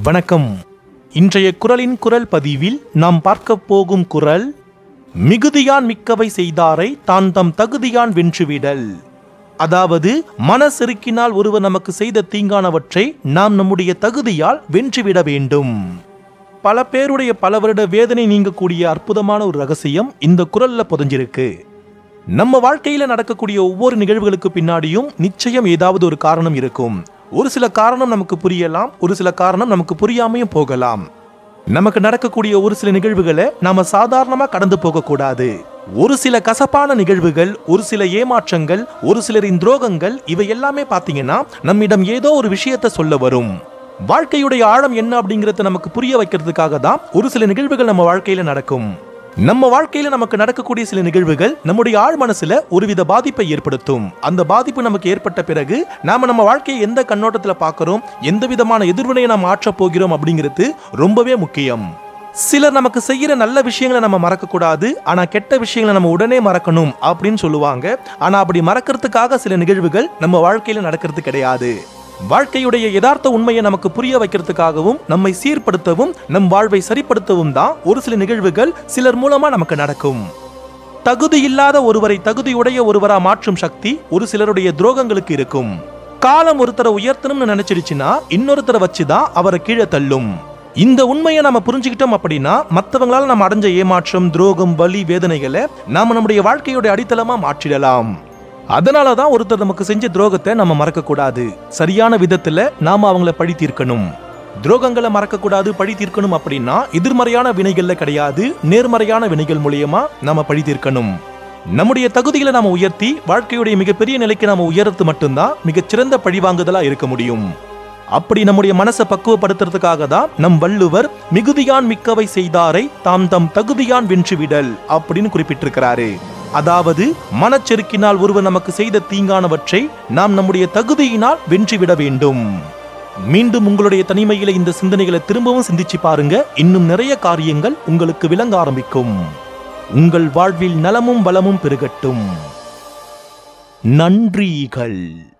வணக்கம் இன்றைய குரலின் குரல் பதிவில் நாம் பார்க்க போகும் குரல் மிகுதியான் மிக்கவை செய்தாரை தான் தம் தகுதியான் வென்றுவிடல் அதாவது மனசெருக்கினால் ஒருவர் நமக்கு செய்த தீங்கானவற்றை நாம் நம்முடைய தகுதியால் வென்றுவிட வேண்டும் பல பேருடைய பல வருட வேதனை நீங்கக்கூடிய அற்புதமான ஒரு ரகசியம் இந்த குரல்ல புதைஞ்சிருக்கு நம்ம வாழ்க்கையில நடக்கக்கூடிய ஒவ்வொரு நிகழ்வுகளுக்கு பின்னாடியும் நிச்சயம் ஏதாவது ஒரு காரணம் இருக்கும் ஒரு சில காரணம் நமக்கு புரியலாம் ஒரு சில காரணம் நமக்கு புரியாமையும் போகலாம் நமக்கு நடக்கக்கூடிய ஒரு சில நிகழ்வுகளை நாம சாதாரணமா கடந்து போக கூடாது ஒரு சில கசப்பான நிகழ்வுகள் ஒரு சில ஏமாற்றங்கள் ஒரு சிலரின் துரோகங்கள் இவை எல்லாமே பாத்தீங்கன்னா நம்மிடம் ஏதோ ஒரு விஷயத்தை சொல்ல வரும் வாழ்க்கையுடைய ஆழம் என்ன அப்படிங்கறத நமக்கு புரிய வைக்கிறதுக்காக தான் ஒரு சில நிகழ்வுகள் நம்ம வாழ்க்கையில நடக்கும் நம்ம வாழ்க்கையில நமக்கு நடக்கக்கூடிய சில நிகழ்வுகள் நம்முடைய ஆழ் மனசுல ஒருவித பாதிப்பை ஏற்படுத்தும் அந்த பாதிப்பு நமக்கு ஏற்பட்ட பிறகு நாம நம்ம வாழ்க்கையை எந்த கண்ணோட்டத்துல பார்க்கறோம் எந்த விதமான எதிர்வினையை நாம் ஆற்றப் போகிறோம் அப்படிங்கிறது ரொம்பவே முக்கியம் சிலர் நமக்கு செய்யற நல்ல விஷயங்களை நம்ம மறக்க கூடாது ஆனா கெட்ட விஷயங்களை நம்ம உடனே மறக்கணும் அப்படின்னு சொல்லுவாங்க ஆனா அப்படி மறக்கிறதுக்காக சில நிகழ்வுகள் நம்ம வாழ்க்கையில நடக்கிறது கிடையாது வாழ்க்கையுடைய யதார்த்த உண்மையை நமக்கு புரிய வைக்கிறதுக்காகவும் நம்மை சீர்படுத்தவும் நம் வாழ்வை சரிப்படுத்தவும் தான் ஒரு சில நிகழ்வுகள் சிலர் மூலமா நமக்கு நடக்கும் தகுதி இல்லாத ஒருவரை தகுதியுடைய ஒருவரா மாற்றும் சக்தி ஒரு சிலருடைய துரோகங்களுக்கு இருக்கும் காலம் ஒருத்தரை உயர்த்தணும்னு நினைச்சிடுச்சுன்னா இன்னொருத்தரை வச்சுதான் அவரை கீழே தள்ளும் இந்த உண்மையை நம்ம புரிஞ்சுக்கிட்டோம் அப்படின்னா மற்றவங்களால நம்ம அடைஞ்ச ஏமாற்றம் துரோகம் வலி வேதனைகளை நாம நம்முடைய வாழ்க்கையோட அடித்தளமா மாற்றிடலாம் அதனால தான் ஒருத்தர் நமக்கு செஞ்ச துரோகத்தை நம்ம மறக்க கூடாது சரியான விதத்துல நாம அவங்கள பழி தீர்க்கணும் துரோகங்களை மறக்க கூடாது பழி தீர்க்கணும் அப்படின்னா எதிர்மறையான வினைகள்ல கிடையாது நேர்மறையான வினைகள் மூலியமா நாம பழி தீர்க்கணும் நம்முடைய தகுதிகளை நாம உயர்த்தி வாழ்க்கையுடைய மிகப்பெரிய நிலைக்கு நாம உயர்த்து மட்டும்தான் மிகச்சிறந்த பழிவாங்குதலா இருக்க முடியும் அப்படி நம்முடைய மனசை பக்குவப்படுத்துறதுக்காக தான் நம் வள்ளுவர் மிகுதியான் மிக்கவை செய்தாரை தாம் தம் தகுதியான் வென்றுவிடல் அப்படின்னு குறிப்பிட்டிருக்கிறாரு அதாவது மனச்செருக்கினால் ஒருவர் நமக்கு செய்த தீங்கானவற்றை நாம் நம்முடைய தகுதியினால் வென்றுவிட வேண்டும் மீண்டும் உங்களுடைய தனிமையில இந்த சிந்தனைகளை திரும்பவும் சிந்திச்சு பாருங்க இன்னும் நிறைய காரியங்கள் உங்களுக்கு விளங்க ஆரம்பிக்கும் உங்கள் வாழ்வில் நலமும் வளமும் பெருகட்டும் நன்றிகள்